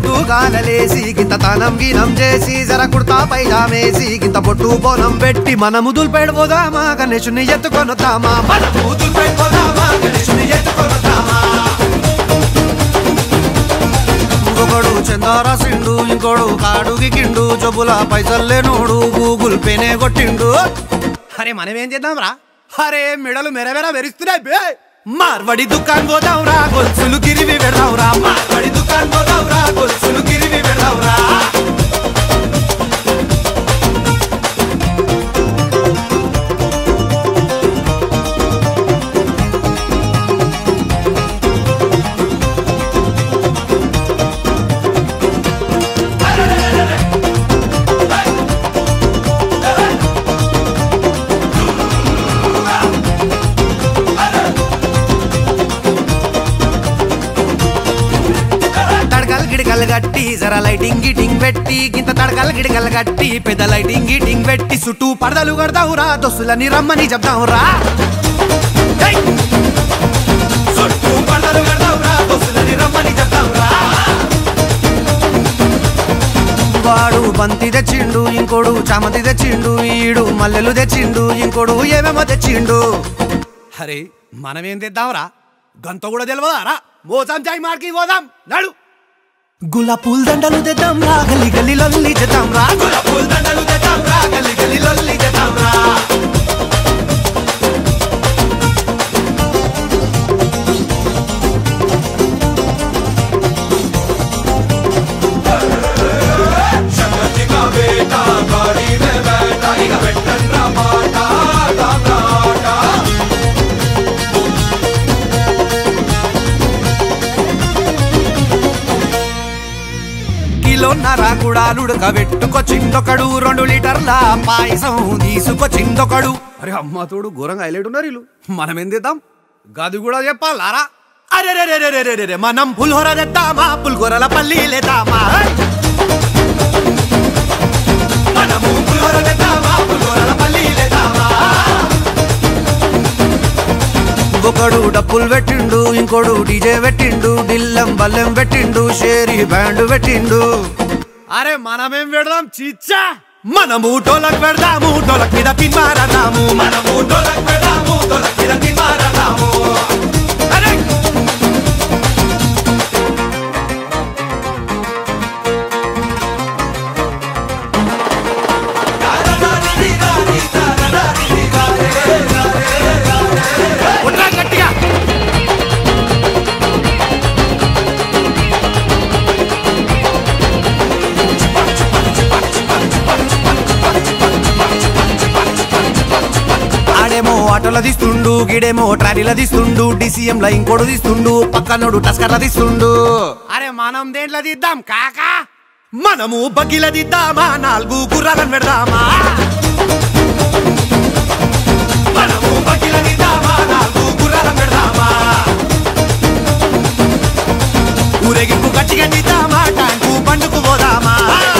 పొద్దు గాలలేసి గింత తనం గినం చేసి జర కుర్తా పైజామేసి గింత పొట్టు బోనం పెట్టి మనము దుల్పెడిపోదామా గణేశుని ఎత్తుకొనుతామా మనము దుల్పెడిపోదామా గణేశుని ఎత్తుకొనుతామా ఇంకొకడు చందారాసిండు ఇంకోడు కాడుకి కిండు జబ్బుల పైసల్లేనోడు గూగుల్ పేనే కొట్టిండు అరే మనం ఏం చేద్దాం రా అరే మెడలు మెరమెర మెరుస్తున్నాయి బే మార్వడి దుకాన్ పోదాం రా గొలుసులు గిరివి పెడదాం రా మార్వడి దుకాన్ పోదాం రా గొలుసులు గిరివి పెడదాం రా తడకలు గిడకలు గట్టి జర లైటింగ్ గిటింగ్ పెట్టి గింత తడకలు గిడకలు గట్టి పెద్ద లైటింగ్ గిటింగ్ పెట్టి చుట్టూ పడదలు కడదాం రా దోస్తులని రమ్మని చెప్దాం రా హై! చుట్టూ పడదలు కడదాం రా దోస్తులని రమ్మని చెప్దాం రా వాడు బంతి తెచ్చిండు ఇంకోడు చామంతి తెచ్చిండు ఈడు మల్లెలు తెచ్చిండు ఇంకోడు ఏమేమో తెచ్చిండు అరే మనమేం తెద్దాంరా గంత కూడా తెలియదారా మోసాం చాయ్ మార్కి పోదాం నడు గులా పూల దండలు తెద్దాం రా గల్లి గల్లి లొల్లి చేద్దాం రా గులా పూల దండలు తెద్దాం రా గల్లి గల్లి లొల్లి చేద్దాం రా కిలోన్నర కూడా ఉడకబెట్టుకొచ్చిందొకడు రెండు లీటర్ల పాయసం తీసుకొచ్చిందొకడు అరే అమ్మ తోడు ఘోరంగా హైలైట్ ఉన్నారు వీళ్ళు మనం ఏం తెద్దాం గది కూడా చెప్పాలారా అరే రే రే రే రే రే రే రే మనం పులిహోర తెద్దామా పులిహోరల పల్లి లేదామా మనము పులిహోర తెద్దామా పులిహోరల పల్లి లేదామా ఒకడు డప్పులు పెట్టిండు ఇంకోడు డీజే పెట్టిండు డిల్లం బల్లెం పెట్టిండు షేరి బ్యాండ్ పెట్టిండు అరే మనమేం పెడదాం చిచ్చా మనము డోలక్ పెడదాము డోలక్ మీద తిన్మారదాము మనము డోలక్ పెడదాము డోలక్ మీద తిన్మారదాము అరే కొట్రా గట్టిగా ఆడేమో ఆటోల తీస్తుండు గిడేమో ట్రాలీల తీస్తుండు డిసిఎం ల ఇంకోడు తీస్తుండు పక్కనోడు టస్కర్ల తీస్తుండు అరే మనం దేంట్లో తీద్దాం కాకా మనము బగ్గిల తీద్దామా నాలుగు గుర్రాలను పెడదామా మనము బగ్గిల తీద్దామా నాలుగు గుర్రాలను పెడదామా ఊరేగింపు గట్టిగా తీద్దామా ట్యాంకు బండుకు పోదామా